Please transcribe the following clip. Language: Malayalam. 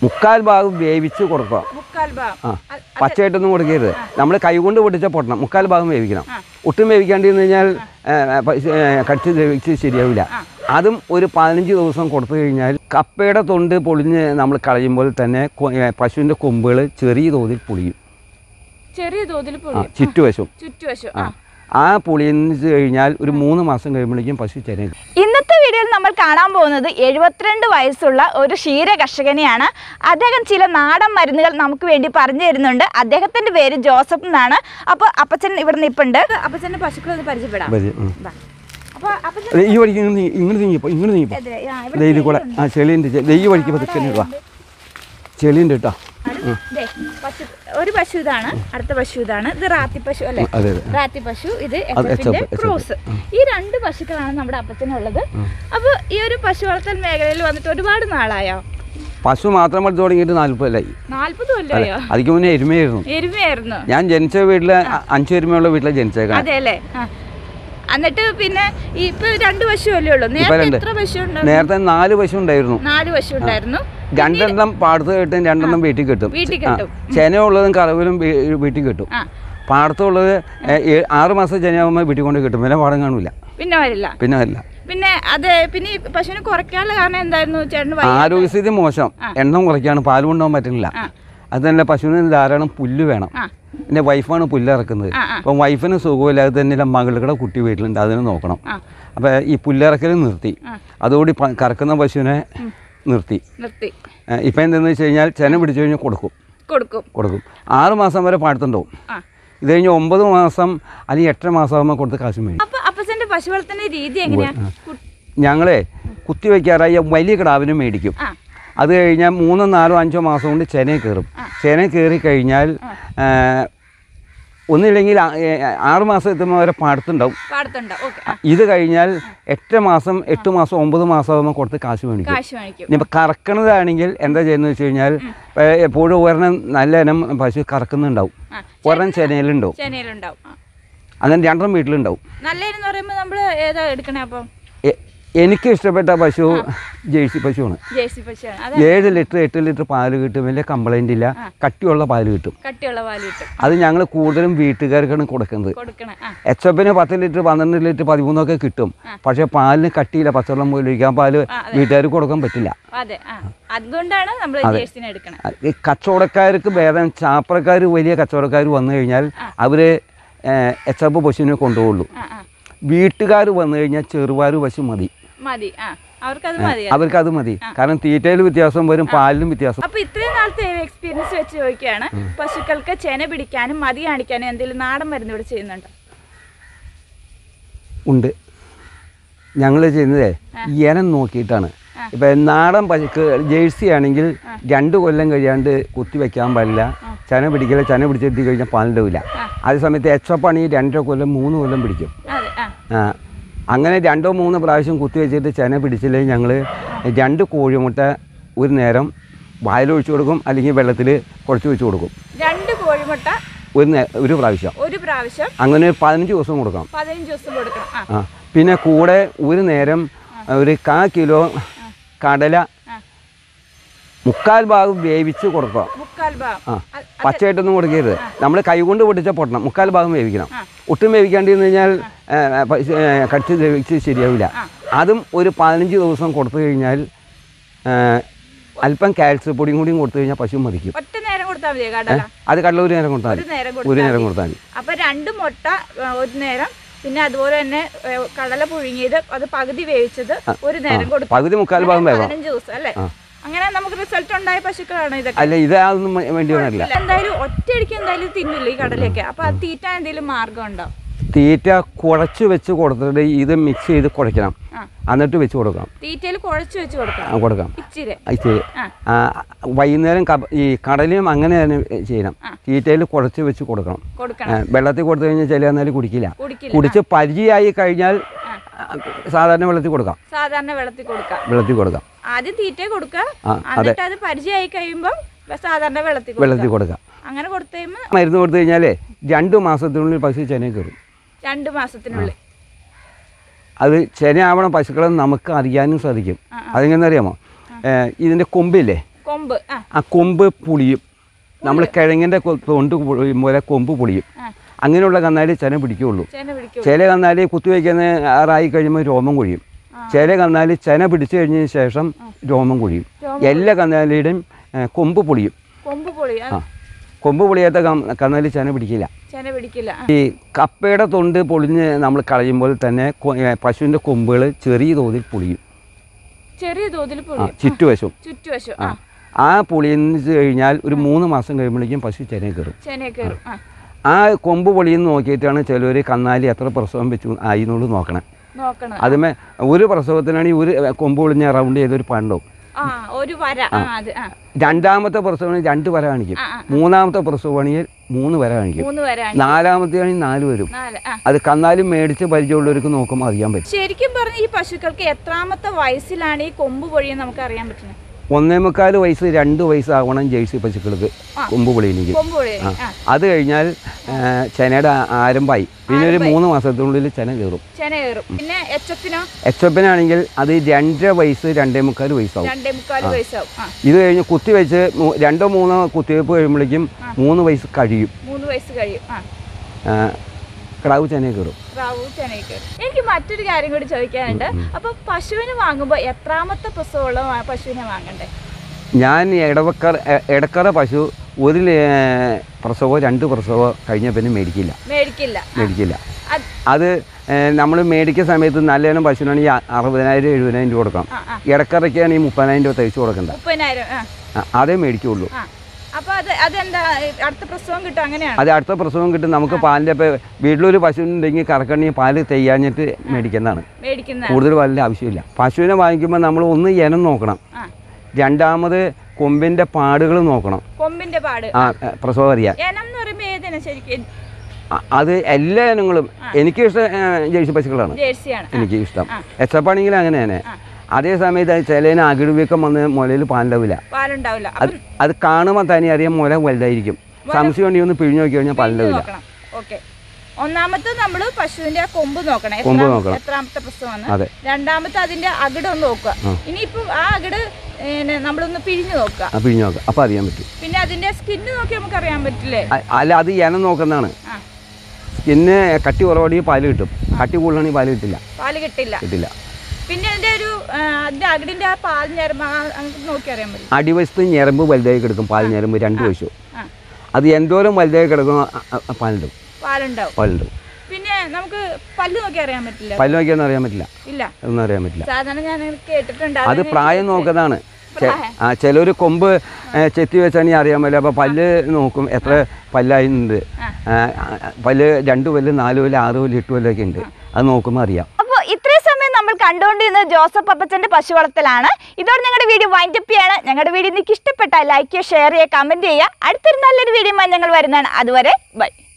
മുക്കാൽ ഭാഗം വേവിച്ച് കൊടുക്കുക മുക്കാൽ ഭാഗം ആ അ- അത് പച്ചയായിട്ടൊന്നും കൊടുക്കരുത് നമ്മൾ കൈകൊണ്ട് പൊട്ടിച്ച പൊട്ടണം മുക്കാൽ ഭാഗം വേവിക്കണം ഒട്ടും വേവിക്കാണ്ടിരുന്ന് കഴിഞ്ഞാൽ ഏ, പ- ഏ, കടിച്ച് വേവിച്ച് ശരിയാവില്ല അതും ഒരു പതിനഞ്ച് ദിവസം കൊടുത്തു കഴിഞ്ഞാൽ കപ്പയുടെ തൊണ്ട് പൊളിഞ്ഞ് നമ്മൾ കളയുമ്പോൾ തന്നെ കൊ- ഏ, പശുവിൻ്റെ കൊമ്പുകൾ ചെറിയ തോതിൽ പൊളിയും ചെറിയ തോതിൽ ആ പൊളിയും ചുറ്റുവശം ചുറ്റുവശം ആ ആ ആ പൊളിഞ്ഞ് കഴിഞ്ഞാൽ ഒരു മൂന്ന് മാസം കഴിയുമ്പോഴേക്കും പശു ചെനയും ഇന്നത്തെ വീഡിയോയിൽ നമ്മൾ കാണാൻ പോകുന്നത് എഴുപത്തിരണ്ട് വയസ്സുള്ള ഒരു ക്ഷീര കർഷകനെയാണ് അദ്ദേഹം ചില നാടൻ മരുന്നുകൾ നമുക്ക് വേണ്ടി പറഞ്ഞു തരുന്നുണ്ട് അദ്ദേഹത്തിന്റെ പേര് ജോസഫ് എന്നാണ് അപ്പോൾ അപ്പച്ചൻ ഇവിടെ നിൽപ്പുണ്ട് അപ്പച്ചന്റെ പശുക്കളെ ഒന്ന് പരിചയപ്പെടാം വരും ഉം. അപ്പോൾ അപ്പച്ചൻ ദേ ഈ വഴിക്ക് ഇങ്ങോട്ട് നീ- ഇങ്ങോട്ട് നീങ്ങിപ്പോ ഇങ്ങോട്ട് നീങ്ങിപ്പോ അതെ, ആ, ദേ ഇവിടെ ഇത് കൂടെ ആ ചെളിയുണ്ട് ചെ- ദേ ഈ വഴിക്ക് പതുക്കെ ഇടുക ചെളിയുണ്ട് കേട്ടോ അടുത്ത് ദേ, പശു ഒരു പശു ഇതാണ് അടുത്ത പശു ഇതാണ് ഇത് റാത്തി പശു അല്ലേ അതെ അതെ റാത്തി പശു ഇത് അത് എച്ചപ്പിന്റെ എച്ചപ്പ്, എച്ചപ്പ്. ക്രോസ് ഈ രണ്ട് പശുക്കളാണ് നമ്മുടെ അപ്പച്ചനുള്ളത് അപ്പോൾ ഈ ഒരു പശു വളർത്തൽ മേഖലയിൽ വന്നിട്ട് ഒരുപാട് നാളായോ പശു മാത്രം വളർത്തി തുടങ്ങിയിട്ട് നാൽപ്പതല്ലായി നാല്പത് കൊല്ലമായോ അതിക്ക് മുന്നേ എരുമയായിരുന്നു എരുമയായിരുന്നു ഞാൻ ജനിച്ച വീട്ടിലെ അ- അഞ്ച് എരുമയുള്ള വീട്ടിലെ ജനിച്ചേക്കാൻ അതെ അല്ലേ ആ. എന്നിട്ട് പിന്നെ ഈ ഇപ്പൊ രണ്ട് പശു അല്ലേ ഉള്ളൂ ഇപ്പൊ നേരത്തെ രണ്ട് എത്ര പശു ഉണ്ടായിരുന്നു നേരത്തെ നാല് പശു ഉണ്ടായിരുന്നു നാല് പശു ഉണ്ടായിരുന്നു രണ്ടെണ്ണം പാടത്ത് കിട്ടും രണ്ടെണ്ണം വീട്ടിൽ കിട്ടും വീട്ടിൽ ആ, കിട്ടും ചെനയുള്ളതും കറവിലും വീ- വീട്ടിൽ കിട്ടും ആ പാടത്തുള്ളത് ഏ, ഏ- ആറ് മാസം ചെനയാകുമ്പോൾ വീട്ടിൽ കൊണ്ട് കിട്ടും പിന്നെ പാടം കാണില്ല പിന്നെ വരില്ല പിന്നെ അല്ല പിന്നെ അതെ പിന്നെ ഈ പശുവിനെ കുറയ്ക്കാനുള്ള കാരണം എന്തായിരുന്നു ചേട്ടന് വയ്യ ആരോഗ്യസ്ഥിതി മോശം എണ്ണം കുറയ്ക്കാണ് പാൽ കൊണ്ടുപോകാൻ പറ്റുന്നില്ല അത് തന്നെ പശുവിന് ധാരാളം പുല്ല് വേണം ആ എൻ്റെ വൈഫാണ് പുല്ല് ഇറക്കുന്നത് ആ, ആ. അപ്പം വൈഫിന് സുഖമില്ലാതെ തന്നെ എൻ്റെ മകളുടെ കുട്ടി വീട്ടിലുണ്ട് അതിനെ നോക്കണം ആ അപ്പോൾ ഈ പുല്ലിറക്കൽ നിർത്തി അതോടി പ- കറക്കുന്ന പശുവിനെ നിർത്തി നിർത്തി ഇപ്പം എന്തെന്ന് വെച്ച് കഴിഞ്ഞാൽ ചെന പിടിച്ചു കഴിഞ്ഞാൽ കൊടുക്കും കൊടുക്കും കൊടുക്കും ആറ് മാസം വരെ പാടത്തുണ്ടാവും ആ ഇത് കഴിഞ്ഞ് ഒമ്പത് മാസം അല്ലെങ്കിൽ എട്ടര മാസം ആകുമ്പോൾ കൊടുത്ത് കാശും മേടിക്കും അപ്പൊ അപ്പച്ചന്റെ പശു വളർത്തുന്ന രീതി എങ്ങനെയാ കു- ഞങ്ങളെ കുത്തി വയ്ക്കാറായി വലിയ കിടാവിനും മേടിക്കും ആ അത് കഴിഞ്ഞാൽ മൂന്നോ നാലോ അഞ്ചോ മാസം കൊണ്ട് ചെനയിൽ കയറും ചെനയിൽ കയറി കഴിഞ്ഞാൽ ആ, ഒന്നില്ലെങ്കിൽ ആ- ഏ, ആറ് മാസം എത്തുമ്പോൾ വരെ പാടത്തുണ്ടാവും പാടത്തുണ്ടോ ഓക്കെ ആ ഇത് കഴിഞ്ഞാൽ എട്ട് മാസം എട്ട് മാസം ഒമ്പത് മാസം ആകുമ്പോൾ കൊടുത്ത് കാശ് മേടിക്കും കാശ് വാങ്ങിക്കും ഇനിയിപ്പോൾ കറക്കണതാണെങ്കിൽ എന്താ ചെയ്യുന്നത് വെച്ച് കഴിഞ്ഞാൽ ഏ, എപ്പോഴും ഒരെണ്ണം നല്ല ഇനം പശു കറക്കുന്നുണ്ടാവും ആ ഒരെണ്ണം ചെനയിലുണ്ടാവും ചെനയിലുണ്ടാവും ആ. അങ്ങനെ രണ്ടെണ്ണം വീട്ടിലുണ്ടാവും നല്ലതെന്ന് പറയുമ്പോൾ നമ്മൾ ഏതാ എടുക്കണേ അപ്പം എ- എനിക്ക് ഇഷ്ടപ്പെട്ട പശു ജേഴ്സി പശുവാണ് ജേഴ്സി പശുവാണ് അത് ഏഴ് ലിറ്റർ എട്ട് ലിറ്റർ പാല് കിട്ടും വലിയ കംപ്ലൈൻ്റ് ഇല്ല കട്ടിയുള്ള പാല് കിട്ടും കട്ടിയുള്ള പാല് കിട്ടും അത് ഞങ്ങൾ കൂടുതലും വീട്ടുകാർക്കാണ് കൊടുക്കുന്നത് കൊടുക്കണേ ആ എച്ച് എഫിന് പത്ത് ലിറ്റർ പന്ത്രണ്ട് ലിറ്റർ പതിമൂന്നൊക്കെ കിട്ടും പക്ഷേ പാലിന് കട്ടിയില്ല പച്ചവെള്ളം പോലും ഒഴിക്കാൻ പാല് വീട്ടുകാർക്ക് കൊടുക്കാൻ പറ്റില്ല അതെ ആ അതുകൊണ്ടാണ് നമ്മൾ ജേഴ്സിനെ എടുക്കണേ അത് ഈ കച്ചവടക്കാർക്ക് ഭേദം ചാപ്പറക്കാർ വലിയ കച്ചവടക്കാർ വന്നു കഴിഞ്ഞാൽ അവർ എച്ച് എഫ് പശുവിനെ കൊണ്ടുപോകുള്ളൂ ആ ആ വീട്ടുകാർ വന്നു കഴിഞ്ഞാൽ ചെറുപാല് പശു മതി മതി ആ അവർക്കത് മതി അവർക്ക് അത് മതി കാരണം തീറ്റയിൽ വ്യത്യാസം വരും പാലിലും വ്യത്യാസം അപ്പൊ ഇത്രയും നാളത്തെ എക്സ്പീരിയൻസ് വെച്ച് ചോദിക്കുകയാണ് പശുക്കൾക്ക് ചെന പിടിക്കാനും മതി കാണിക്കാനും എന്തെങ്കിലും നാടൻ മരുന്ന് ഇവിടെ ചെയ്യുന്നുണ്ടോ ഉണ്ട് ഞങ്ങൾ ചെയ്യുന്നത് ഇനം നോക്കിയിട്ടാണ് ഇപ്പം നാടൻ പശുക്ക് ജേഴ്സി ആണെങ്കിൽ രണ്ട് കൊല്ലം കഴിയാണ്ട് കുത്തി വെക്കാൻ പാടില്ല ചന പിടിക്കില്ല ചന പിടിച്ചെത്തി കഴിഞ്ഞാൽ പാലുണ്ടാവില്ല അതേ സമയത്ത് എച്ച് എഫ് ആണെങ്കിൽ രണ്ടര കൊല്ലം മൂന്ന് കൊല്ലം പിടിക്കും അതെ ആ ആ, അങ്ങനെ രണ്ടോ മൂന്നോ പ്രാവശ്യം കുത്തി വെച്ചിട്ട് ചെന പിടിച്ചില്ലെങ്കിൽ ഞങ്ങൾ രണ്ട് കോഴിമുട്ട ഒരു നേരം വായിലൊഴിച്ചു കൊടുക്കും അല്ലെങ്കിൽ വെള്ളത്തിൽ കുഴച്ച് വെച്ച് കൊടുക്കും രണ്ട് കോഴിമുട്ട ഒരു നേ ഒരു പ്രാവശ്യം ഒരു പ്രാവശ്യം അങ്ങനെ ഒരു പതിനഞ്ച് ദിവസം കൊടുക്കണം പതിനഞ്ച് ദിവസം കൊടുക്കണം ആ ആ പിന്നെ കൂടെ ഒരു നേരം ഒരു കാ കിലോ കടല മുക്കാൽ ഭാഗം വേവിച്ച് കൊടുക്കുക മുക്കാൽ ഭാഗം ആ അ- പച്ചയായിട്ടൊന്നും കൊടുക്കരുത് നമ്മൾ കൈകൊണ്ട് പൊട്ടിച്ച പൊട്ടണം മുക്കാൽ ഭാഗം വേവിക്കണം ഒട്ടും വേവിക്കാണ്ടിരുന്ന് കഴിഞ്ഞാൽ ഏ, പ- ഏ, കടിച്ച് വേവിച്ച് ശരിയാവില്ല അതും ഒരു പതിനഞ്ച് ദിവസം കൊടുത്തു കഴിഞ്ഞാൽ ഏ, അല്പം കാൽസ്യം പൊടിയും കൂടിയും കൊടുത്തു കഴിഞ്ഞാൽ പശു മതിക്കും ഒറ്റ നേരം കൊടുത്താൽ മതിയോ കടല അത് കടല ഒരു നേരം കൊടുത്താൽ ഒരു മതി നേരം ഒരു കൊടുത്താൽ നേരം കൊടുത്താൽ മതി അപ്പൊ രണ്ട് മുട്ട ആ, ഒരു നേരം പിന്നെ അതുപോലെ തന്നെ ഏ, കടല പുഴുങ്ങിയത് അത് പകുതി വേവിച്ചത് ഒരു നേരം കൊടുത്തു പകുതി മുക്കാൽ ഭാഗം വേണം പതിനഞ്ച് ദിവസം അല്ലേ അങ്ങനെ നമുക്ക് റിസൾട്ട് ഉണ്ടായ പശുക്കളാണ് ഇതൊക്കെ അല്ല ഇതൊന്നും വേണ്ടി വരില്ല എന്തായാലും ഒറ്റയടിക്ക് എന്തായാലും തിന്നില്ല ഈ കടലയൊക്കെ അപ്പൊ അത് തീറ്റാൻ എന്തെങ്കിലും മാർഗം ഉണ്ടോ തീറ്റ കുഴച്ച് വെച്ച് കൊടുത്തിട്ട് ഇത് മിക്സ് ചെയ്ത് കുഴയ്ക്കണം ആ. എന്നിട്ട് വെച്ച് കൊടുക്കണം തീറ്റയിൽ കുഴച്ച് വെച്ച് കൊടുക്കണം ആ, കൊടുക്കാം ഇച്ചിരി ഇച്ചിരി ആ. ആ, വൈകുന്നേരം കപ- ഈ കടലയും അങ്ങനെ തന്നെ ചെയ്യണം തീറ്റയിൽ കുഴച്ച് വെച്ച് കൊടുക്കണം കൊടുക്കണം ആ, വെള്ളത്തിൽ കൊടുത്തു കഴിഞ്ഞാൽ ചില എന്നാലും കുടിക്കില്ല കുടിക്കില്ല കുടിച്ച് പരിചയമായി കഴിഞ്ഞാൽ ആ, സാധാരണ വെള്ളത്തിൽ കൊടുക്കാം സാധാരണ വെള്ളത്തിൽ കൊടുക്കാം വെള്ളത്തിൽ കൊടുക്കാം ആദ്യം തീറ്റ കൊടുക്കുക ആ, എന്നിട്ട് അത് പരിചയമായി കഴിയുമ്പോൾ സാധാരണ വെള്ളത്തിൽ കൊടുക്കുക വെള്ളത്തിൽ കൊടുക്കാം അങ്ങനെ കൊടുത്തു കഴിയുമ്പോൾ മരുന്ന് കൊടുത്തു കഴിഞ്ഞാൽ രണ്ട് മാസത്തിനുള്ളിൽ പശു ചെന കയറും രണ്ട് മാസത്തിനുള്ളിൽ അത് ചെന ആവണ പശുക്കളെ നമുക്ക് അറിയാനും സാധിക്കും അതെങ്ങനെ അറിയാമോ ഇതിൻ്റെ കൊമ്പില്ലേ കൊമ്പ് ആ ആ കൊമ്പ് പുളിയും നമ്മൾ കിഴങ്ങിൻ്റെ കൊ- തൊണ്ട് പൊളിയും പോലെ കൊമ്പ് പുളിയും ആ. അങ്ങനെയുള്ള കന്നാലി ചെന പിടിക്കുകയുള്ളൂ ചേന പിടിക്കും ചില കന്നാലി കുത്തിവെക്കുന്ന ആറായി കഴിയുമ്പോൾ രോമം കൊഴിയും ചില കന്നാലി ചെന പിടിച്ചു കഴിഞ്ഞതിന് ശേഷം രോമം കൊഴിയും എല്ലാ കന്നാലിയുടെയും ഏ, കൊമ്പ് പൊളിയും കൊമ്പ് പൊളി ആ, ആ കൊമ്പ് പൊളിയാത്ത കം- കന്നാലി ചെന പിടിക്കില്ല ചേന പിടിക്കില്ല ആ. ഈ കപ്പയുടെ തൊണ്ട് പൊളിഞ്ഞ് നമ്മൾ കളയുമ്പോൾ തന്നെ കൊ- ഏ, പശുവിൻ്റെ കൊമ്പുകൾ ചെറിയ തോതിൽ പൊളിയും ചെറിയ തോതിൽ ആ പൊളി ചുറ്റുവശവും ചുറ്റുവശം ആ ആ ആ പൊളിയെന്ന് കഴിഞ്ഞാൽ ഒരു മൂന്ന് മാസം കഴിയുമ്പോഴേക്കും പശു ചെന കയറും ചേന കയറും ആ ആ കൊമ്പ് പൊളിയെന്ന് നോക്കിയിട്ടാണ് ചിലർ കന്നാലി എത്ര പ്രസവം വെച്ചു ആയി എന്നുള്ളത് നോക്കണം നോക്കണം അതുമേ ഒരു പ്രസവത്തിനാണെങ്കിൽ ഒരു കൊമ്പ് പൊളിഞ്ഞ് റൗണ്ട് ചെയ്തൊരു പണ്ടാവും ആ ഒരു വര ആ അത് ആ രണ്ടാമത്തെ പ്രസവമാണെങ്കിൽ രണ്ട് വര കാണിക്കും ആ, ആ. മൂന്നാമത്തെ പ്രസവമാണെങ്കിൽ മൂന്ന് വര കാണിക്കും മൂന്ന് വര നാലാമത്തെ ആണെങ്കിൽ നാല് വരും നാല് ആ അത് കന്നാലും മേടിച്ച് പരിചയമുള്ളവർക്ക് നോക്കുമ്പോൾ അറിയാൻ പറ്റും ശരിക്കും പറഞ്ഞ ഈ പശുക്കൾക്ക് എത്രാമത്തെ വയസ്സിലാണ് ഈ കൊമ്പ് പൊഴിയെന്ന് നമുക്ക് അറിയാൻ പറ്റുന്നത് ഒന്നേ മുക്കാൽ വയസ്സ് രണ്ട് വയസ്സാവണം ജേഴ്സി പശുക്കൾക്ക് ആ. കൊമ്പ് പൊളിയിലേക്ക് കൊമ്പ് പൊഴി ആ. ആ അത് കഴിഞ്ഞാൽ ആ, ചെനയുടെ ആ- ആരംഭമായി പിന്നെ ഒരു മൂന്ന് മാസത്തിനുള്ളിൽ ചെന കയറും ചേന കയറും പിന്നെ എച്ച് എഫിനോ എച്ച് എഫിനാണെങ്കിൽ അത് രണ്ടര വയസ്സ് രണ്ടേ മുക്കാൽ വയസ്സാവും രണ്ടേ മുക്കാൽ വയസ്സാവും ആ ഇത് കഴിഞ്ഞ് കുത്തിവെച്ച് മൂ- രണ്ടോ മൂന്നോ കുത്തിവെപ്പ് കഴിയുമ്പോഴേക്കും മൂന്ന് വയസ്സ് കഴിയും മൂന്ന് വയസ്സ് കഴിയും ആ ആ, കിടാവ് ചെന കയറും റാവു ചെനയിൽ കയറും എനിക്ക് മറ്റൊരു കാര്യം കൂടി ചോദിക്കാനുണ്ട് അപ്പൊ പശുവിന് വാങ്ങുമ്പോൾ എത്രാമത്തെ പ്രസവമുള്ള വാ- പശുവിനെ വാങ്ങണ്ടേ ഞാൻ ഇടവക്കർ എ- ഇടക്കറ പശു ഒരു ലേ- പ്രസവമോ രണ്ട് പ്രസവമോ കഴിഞ്ഞ പിന്നെ മേടിക്കില്ല മേടിക്കില്ല മേടിക്കില്ല അത് അത് നമ്മൾ മേടിക്കുന്ന സമയത്ത് നല്ലതിനും പശുവിനാണെങ്കിൽ അ- അറുപതിനായിരം എഴുപതിനായിരം രൂപ കൊടുക്കണം ആ ആ ഇടക്കറയ്ക്കാണെങ്കിൽ മുപ്പതിനായിരം രൂപ തയ്ച്ചു കൊടുക്കണ്ട മുപ്പതിനായിരം ആ ആ, അതേ മേടിക്കുള്ളൂ ആ അപ്പൊ അത് അതെന്താ അടുത്ത പ്രസവം കിട്ടും അങ്ങനെയാണ് അത് അടുത്ത പ്രസവം കിട്ടും നമുക്ക് പാലിൻ്റെ ഇപ്പോൾ വീട്ടിലൊരു പശുവിനുണ്ടെങ്കിൽ കറക്കണമെങ്കിൽ പാല് തെയ്യാഞ്ഞിട്ട് മേടിക്കുന്നതാണ് മേടിക്കുന്ന കൂടുതൽ പാലിൻ്റെ ആവശ്യമില്ല പശുവിനെ വാങ്ങിക്കുമ്പോൾ നമ്മൾ ഒന്ന് ഇനം നോക്കണം ആ രണ്ടാമത് കൊമ്പിൻ്റെ പാടുകൾ നോക്കണം കൊമ്പിന്റെ പാട് ആ ഏ, പ്രസവം അറിയാൻ എനം എന്ന് പറയുമ്പോ ഏതിനാ ശരിക്കും അ- അത് എല്ലാ ഇനങ്ങളും എനിക്ക് ഇഷ്ടം ജേഴ്സി പശുക്കളാണ് ജേഴ്സിയാണ് ആ, എനിക്ക് ഇഷ്ടം ആ. എച്ച് എഫ് ആണെങ്കിൽ അങ്ങനെ തന്നെ ആ. അതേ സമയത്ത് ചിലതിന് അകിടുവീക്കം വന്ന് മുലയിൽ പാലുണ്ടാവില്ല പാലുണ്ടാവില്ല അത് അത് കാണുമ്പോൾ തന്നെ അറിയാം മുല വലുതായിരിക്കും സംശയം ഉണ്ടെങ്കിൽ ഒന്ന് പിഴിഞ്ഞ് നോക്കി കഴിഞ്ഞാൽ പാലുണ്ടാവില്ല നോക്കണം ഓക്കെ ഒന്നാമത്തെ നമ്മൾ പശുവിന്റെ ആ കൊമ്പ് നോക്കണം കൊമ്പ് എത്രാം- നോക്കണം. എത്രാമത്തെ പ്രസവമാണ് അതെ രണ്ടാമത്തെ അതിന്റെ അകിട് ഒന്ന് നോക്കുക ആ. ഇനിയിപ്പം ആ അകിട് പിന്നെ നമ്മളൊന്ന് പിഴിഞ്ഞു നോക്കുക ആ പിഴിഞ്ഞ് നോക്കാം അപ്പോൾ അറിയാൻ പറ്റും പിന്നെ അതിന്റെ സ്കിന്ന് നോക്കി നമുക്ക് അറിയാൻ പറ്റില്ലേ അ- അല്ല അത് ഇനം നോക്കുന്നതാണ് ആ സ്കിന്ന് കട്ടി കുറവാണെങ്കിൽ പാല് കിട്ടും കട്ടി കൂടുതലാണെങ്കിൽ പാല് കിട്ടില്ല പാല് കിട്ടില്ല കിട്ടില്ല പിന്നെ അതിന്റെ ഒരു ആ, അതിന്റെ അകിടിന്റെ ആ പാൽ ഞരമ്പ് ആ, അങ്ങ് നോക്കി അറിയാൻ പറ്റും അടിവശത്ത് ഞരമ്പ് വലുതായി കിടക്കും പാൽ ഞരമ്പ് രണ്ട് വശവും ആ അത് എന്തോരം വലുതായി കിടക്കും പാലുണ്ടാവും പാലുണ്ടാവും പാലുണ്ടാവും പിന്നെ നമുക്ക് പല്ല് നോക്കി അറിയാൻ പറ്റില്ല പല്ല് നോക്കിയൊന്നും അറിയാൻ പറ്റില്ല ഇല്ല ഒന്നും അറിയാൻ പറ്റില്ല സാധാരണ ഞാൻ അങ്ങനെ കേട്ടിട്ടുണ്ട് അത് അതിനെ പ്രായം ചോദിച്ചേ. നോക്കുന്നതാണ് ചെ- പ്രായം. ആ ചിലർ കൊമ്പ് ഏ, ചെത്തി വെച്ചാണെങ്കിൽ അറിയാൻ പറ്റില്ല അപ്പോൾ പല്ല് നോക്കും എത്ര പല്ലായിട്ടുണ്ട് ആ. ആ, പല്ല് രണ്ട് പല്ല് നാല് പല്ല് ആറ് പല്ല് എട്ട് പല്ലൊക്കെ ഉണ്ട് അത് നോക്കുമ്പോൾ അറിയാം അപ്പോൾ ഇത്രയും സമയം നമ്മൾ കണ്ടുകൊണ്ടിരുന്നത് ജോസഫ് അപ്പച്ചന്റെ പശു വളർത്തലാണ് ഇതോടെ ഞങ്ങളുടെ വീഡിയോ വൈൻഡ് അപ്പ് ചെയ്യാണ് ഞങ്ങളുടെ വീഡിയോ നിങ്ങൾക്ക് ഇഷ്ടപ്പെട്ടാൽ ലൈക്ക് ചെയ്യുക ഷെയർ ചെയ്യുക കമന്റ് ചെയ്യുക അടുത്തൊരു നല്ലൊരു വീഡിയോ ഞങ്ങൾ വരുന്നതാണ് അതുവരെ ബൈ